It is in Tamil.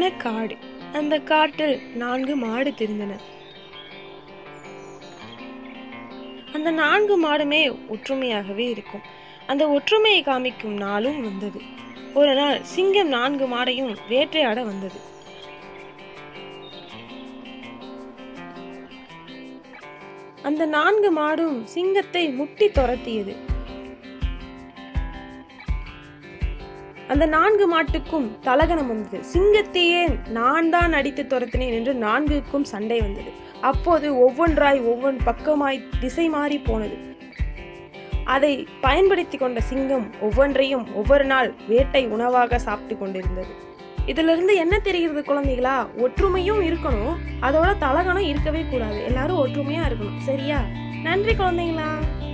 காடு அந்த காட்டில் நான்கு மாடு திரிந்தன அந்த நான்கு மாடுமே ஒற்றுமையாகவே இருக்கும் அந்த ஒற்றுமையை காமிக்கும் நாளும் வந்தது ஒரு நாள் சிங்கம் நான்கு மாடையும் வேட்டையாட வந்தது அந்த நான்கு மாடும் சிங்கத்தை முட்டி துரத்தியது அந்த நான்கு மாட்டுக்கும் தலகணம் வந்தது சிங்கத்தையே நான் தான் அடித்து துரத்தினேன் என்று நான்குக்கும் சண்டை வந்தது அப்போது ஒவ்வொன்றாய் ஒவ்வொன் பக்கமாய் திசை மாறி போனது அதை பயன்படுத்தி கொண்ட சிங்கம் ஒவ்வொன்றையும் ஒவ்வொரு நாள் வேட்டை உணவாக சாப்பிட்டு கொண்டிருந்தது இதிலிருந்து என்ன தெரிகிறது குழந்தைகளா ஒற்றுமையும் இருக்கணும் அதோட தலகணம் இருக்கவே கூடாது எல்லாரும் ஒற்றுமையா இருக்கணும் சரியா நன்றி குழந்தைங்களா